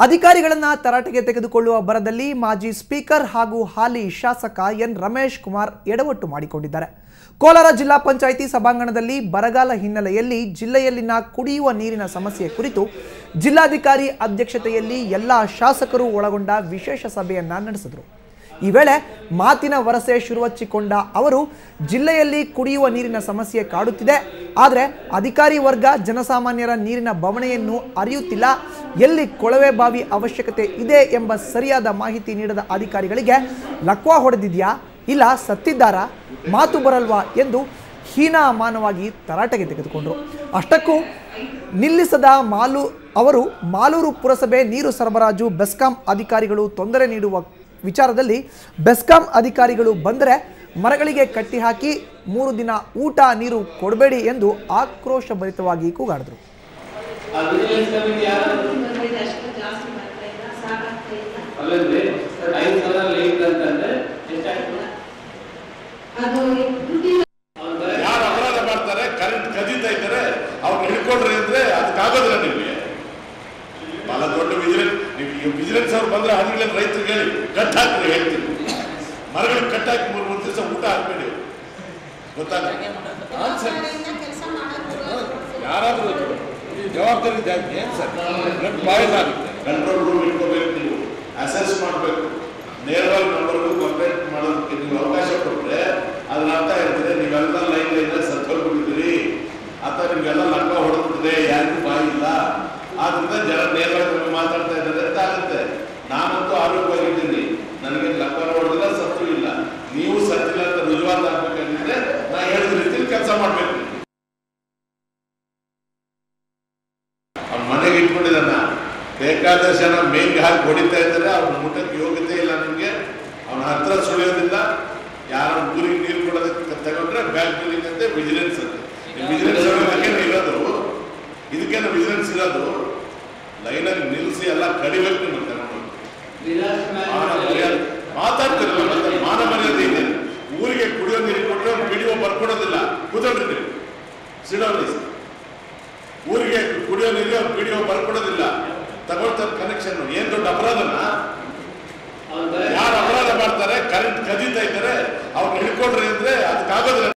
ಅಧಿಕಾರಿಗಳನ್ನ ತರಾಟೆಗೆ ತೆಗೆದುಕೊಳ್ಳುವ ಬರದಲ್ಲಿ ಮಾಜಿ ಸ್ಪೀಕರ್ ಹಾಗೂ ಹಾಲಿ ಶಾಸಕ ಎನ್ ರಮೇಶ್ ಕುಮಾರ್ ಎಡವಟ್ಟು ಮಾಡಿಕೊಂಡಿದ್ದಾರೆ ಕೋಲಾರ ಜಿಲ್ಲಾ ಪಂಚಾಯಿತಿ ಸಭಾಂಗಣದಲ್ಲಿ ಬರಗಾಲ ಹಿನ್ನೆಲೆಯಲ್ಲಿ ಜಿಲ್ಲೆಯಲ್ಲಿನ ಕುಡಿಯುವ ನೀರಿನ ಸಮಸ್ಯೆ ಕುರಿತು ಜಿಲ್ಲಾಧಿಕಾರಿ ಅಧ್ಯಕ್ಷತೆಯಲ್ಲಿ ಎಲ್ಲ ಶಾಸಕರು ಒಳಗೊಂಡ ವಿಶೇಷ ಸಭೆಯನ್ನ ನಡೆಸಿದರು ಈ ವೇಳೆ ಮಾತಿನ ವರಸೆ ಶುರುವಚ್ಚಿಕೊಂಡ ಅವರು ಜಿಲ್ಲೆಯಲ್ಲಿ ಕುಡಿಯುವ ನೀರಿನ ಸಮಸ್ಯೆ ಕಾಡುತ್ತಿದೆ ಆದರೆ ಅಧಿಕಾರಿ ವರ್ಗ ಜನಸಾಮಾನ್ಯರ ನೀರಿನ ಬವಣೆಯನ್ನು ಅರಿಯುತ್ತಿಲ್ಲ ಎಲ್ಲಿ ಕೊಳವೆ ಬಾವಿ ಅವಶ್ಯಕತೆ ಇದೆ ಎಂಬ ಸರಿಯಾದ ಮಾಹಿತಿ ನೀಡದ ಅಧಿಕಾರಿಗಳಿಗೆ ಲಕ್ವಾ ಹೊಡೆದಿದ್ಯಾ ಇಲ್ಲ ಸತ್ತಿದ್ದಾರಾ ಮಾತು ಬರಲ್ವಾ ಎಂದು ಹೀನಾಮಾನವಾಗಿ ತರಾಟೆಗೆ ತೆಗೆದುಕೊಂಡರು ಅಷ್ಟಕ್ಕೂ ನಿಲ್ಲಿಸದ ಮಾಲು ಅವರು ಮಾಲೂರು ಪುರಸಭೆ ನೀರು ಸರಬರಾಜು ಬೆಸ್ಕಾಂ ಅಧಿಕಾರಿಗಳು ತೊಂದರೆ ನೀಡುವ ವಿಚಾರದಲ್ಲಿ ಬೆಸ್ಕಾಂ ಅಧಿಕಾರಿಗಳು ಬಂದರೆ ಮರಗಳಿಗೆ ಕಟ್ಟಿ ಹಾಕಿ ಮೂರು ದಿನ ಊಟ ನೀರು ಕೊಡಬೇಡಿ ಎಂದು ಆಕ್ರೋಶಭರಿತವಾಗಿ ಕೂಗಾಡಿದರು ಆ ವಿಜಿಲೆನ್ಸ್ ಕಮಿಟಿ ಯಾರು ಅಲ್ಲಂದ್ರೆ ಐದು ಸಾವಿರ ಲೇಟ್ ಅಂತಂದ್ರೆ ಎಷ್ಟಾಗ್ತದೆ ಅವ್ನ್ ಬರೀ ಯಾರು ಅಪರಾಧ ಮಾಡ್ತಾರೆ ಕರೆಂಟ್ ಕದೀತಾ ಇದ್ದಾರೆ ಅವ್ರು ಹಿಡ್ಕೊಂಡ್ರೆ ಅಂದ್ರೆ ಅದಕ್ಕಾಗೋದಿಲ್ಲ ನಿಮಗೆ ಬಹಳ ದೊಡ್ಡ ವಿಜಿಲೆನ್ಸ್ ನೀವು ವಿಜಿಲೆನ್ಸ್ ಅವ್ರು ಬಂದ್ರೆ ಹಳ್ಳಿಗಳಲ್ಲಿ ರೈತರಿಗೆ ಹೇಳಿ ಕಟ್ ಹಾಕ್ರಿ ಹೇಳ್ತೀನಿ ಮರಗಳಿಗೆ ಕಟ್ ಹಾಕಿ ಮೂರು ಮೂರು ದಿವಸ ಊಟ ಹಾಕ್ಬೇಡಿ ಗೊತ್ತಾಗ ಯಾರಾದ್ರೂ ಈ ಜವಾಬ್ದಾರಿ ಜಾಸ್ತಿ ಏನ್ ಸರ್ ಬ್ಲಡ್ ಬಾಯ್ಲ್ ಆಗುತ್ತೆ ಕಂಟ್ರೋಲ್ ರೂಮ್ ಇಟ್ಕೋಬೇಕು ನೀವು ಅಸೆಸ್ ಮಾಡಬೇಕು ನೇರವಾಗಿ ನಂಬರ್ಗೂ ಕಂಪ್ಲೇಂಟ್ ಮಾಡೋದಕ್ಕೆ ನೀವು ಅವಕಾಶ ಕೊಟ್ಟರೆ ಅದ್ರ ಅರ್ಥ ಇರ್ತದೆ ನೀವೆಲ್ಲ ಲೈನ್ ಲೈನ್ ಸತ್ತೋಗ್ಬಿಟ್ಟಿದ್ದೀರಿ ಅಥವಾ ನಿಮ್ಗೆಲ್ಲ ಲಕ್ಕ ಹೊಡೆದ್ಬಿಟ್ಟಿದೆ ಯಾರಿಗೂ ಬಾಯಿ ಇಲ್ಲ ಆದ್ರಿಂದ ಜನ ನೇರವಾಗಿ ನಮಗೆ ಮಾತಾಡ್ತಾ ಇದ್ದಾರೆ ಅಂತ ಆಗುತ್ತೆ ನಾನಂತೂ ಆರೋಗ್ಯವಾಗಿದ್ದೀನಿ ನನಗೆ ಲಕ್ಕನ ಹೊಡೆದಿಲ್ಲ ಸತ್ತು ಇಲ್ಲ ನೀವು ಸತ್ತಿಲ್ಲ ಅಂತ ರುಜುವಾತ ಆಗ್ಬೇಕಂದ್ರೆ ನಾ ಹೇಳಿದ ರೀತಿಯಲ್ಲಿ ಕೆಲಸ ಮಾಡ್ಬೇಕು ಅವ್ನ ಮನೆಗೆ ಇಟ್ಕೊಂಡಿದ್ದಾನ ಬೇಕಾದ ಜನ ಮೇಲ್ಗೆ ಹಾಕಿ ಹೊಡಿತಾ ಇದ್ದಾರೆ ಅವ್ನ ಮುಟ್ಟಕ್ಕೆ ಯೋಗ್ಯತೆ ಇಲ್ಲ ನಿಮ್ಗೆ ಅವನ ಹತ್ರ ಸುಳಿಯೋದಿಲ್ಲ ಯಾರ ಊರಿಗೆ ನೀರು ಕೊಡೋದಕ್ಕೆ ತಗೊಂಡ್ರೆ ಬ್ಯಾಕ್ ಬಿಲ್ಲಿಂಗ್ ಅಂತೆ ವಿಜಿಲೆನ್ಸ್ ಅಂತೆ ವಿಜಿಲೆನ್ಸ್ ಇದಕ್ಕೇನು ಇರೋದು ಇದಕ್ಕೇನು ವಿಜಿಲೆನ್ಸ್ ಇರೋದು ಲೈನಲ್ಲಿ ನಿಲ್ಲಿಸಿ ಎಲ್ಲ ಕಡಿಬೇಕು ನಿಮಗೆ ತಗೊಂಡು ವಿಲಾಸ್ ಮಾನ ಮ್ಯಾನ್ ಮರ್ಯಾದೆ ಮಾತಾಡ್ತಿರಲ್ಲ ಮತ್ತೆ ಮಾನ ಮರ್ಯಾದೆ ಇದೆ ಊರಿಗೆ ಕುಡಿಯೋ ನೀರು ಕೊಟ್ಟರೆ ಅವ್ನು ವಿಡಿಯೋ ಬರ್ಕೊಡೋದಿಲ್ಲ ಕೂತ್ಕೊಳ್ರಿ ನೀವು ಸಿಡೋಲಿ ಊರಿಗೆ ಕುಡಿಯೋ ನೀರಿಗೆ ಅವ್ನು ವಿಡಿಯೋ ಬರ್ಕೊಡೋದಿಲ್ಲ ತಗೊಳ್ತಾರೆ ಕನೆಕ್ಷನ್ ಏನ್ ದೊಡ್ಡ ಅಪರಾಧನ ಅವ್ನ್ ಬರೀ ಯಾರು ಅಪರಾಧ ಮಾಡ್ತಾರೆ ಕರೆಂಟ್ ಕದೀತಾ ಇದ್ದಾರೆ ಅವ್ರು ಹಿಡ್ಕೊಂಡ್ರೆ ಅಂದ್ರೆ ಅದಕ್ಕಾಗೋದಿಲ್ಲ